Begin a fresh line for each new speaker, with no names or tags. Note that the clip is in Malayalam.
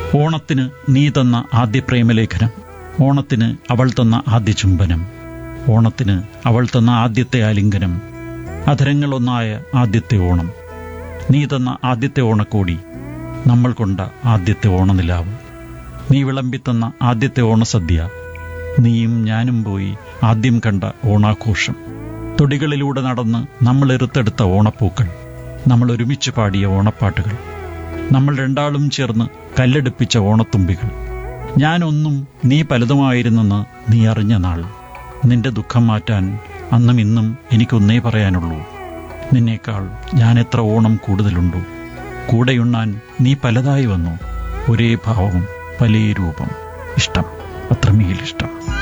ഓണത്തിന് നീ തന്ന ആദ്യ പ്രേമലേഖനം ഓണത്തിന് അവൾ തന്ന ആദ്യ ചുംബനം ഓണത്തിന് അവൾ തന്ന ആദ്യത്തെ ആലിംഗനം അധരങ്ങളൊന്നായ ആദ്യത്തെ ഓണം നീ തന്ന ആദ്യത്തെ ഓണക്കോടി നമ്മൾ കൊണ്ട ആദ്യത്തെ ഓണനിലാവ് നീ വിളമ്പിത്തന്ന ആദ്യത്തെ ഓണസദ്യ നീയും ഞാനും പോയി ആദ്യം കണ്ട ഓണാഘോഷം തൊടികളിലൂടെ നടന്ന് നമ്മൾ എറുത്തെടുത്ത ഓണപ്പൂക്കൾ നമ്മൾ ഒരുമിച്ച് പാടിയ ഓണപ്പാട്ടുകൾ നമ്മൾ രണ്ടാളും ചേർന്ന് കല്ലെടുപ്പിച്ച ഓണത്തുമ്പികൾ ഞാനൊന്നും നീ പലതുമായിരുന്നെന്ന് നീ അറിഞ്ഞ നാൾ നിന്റെ ദുഃഖം മാറ്റാൻ അന്നും ഇന്നും എനിക്കൊന്നേ പറയാനുള്ളൂ നിന്നേക്കാൾ ഞാൻ എത്ര ഓണം കൂടുതലുണ്ടോ കൂടെയുണ്ണാൻ നീ പലതായി വന്നു ഒരേ ഭാവവും പലേ രൂപം ഇഷ്ടം അത്രമേൽ ഇഷ്ടം